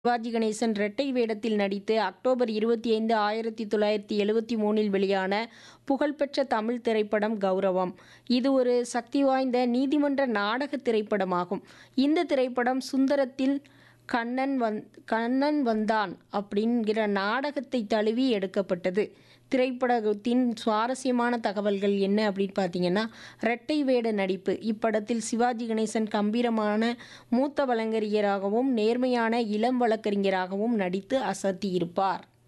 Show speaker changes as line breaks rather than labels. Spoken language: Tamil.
சிவாஜி கணேசன் இரட்டை வேடத்தில் நடித்து அக்டோபர் இருபத்தி ஐந்து ஆயிரத்தி தொள்ளாயிரத்தி எழுவத்தி மூணில் வெளியான புகழ்பெற்ற தமிழ் திரைப்படம் கௌரவம் இது ஒரு சக்தி வாய்ந்த நீதிமன்ற நாடக திரைப்படமாகும் இந்த திரைப்படம் சுந்தரத்தில் கண்ணன் வந் கண்ணன் வந்தான் அப்படிங்கிற நாடகத்தை தழுவி எடுக்கப்பட்டது திரைப்படத்தின் சுவாரஸ்யமான தகவல்கள் என்ன அப்படின்னு பார்த்தீங்கன்னா இரட்டை வேட நடிப்பு இப்படத்தில் சிவாஜி கணேசன் கம்பீரமான மூத்த வழக்கறிஞராகவும் நேர்மையான இளம் வழக்கறிஞராகவும் நடித்து அசத்தியிருப்பார்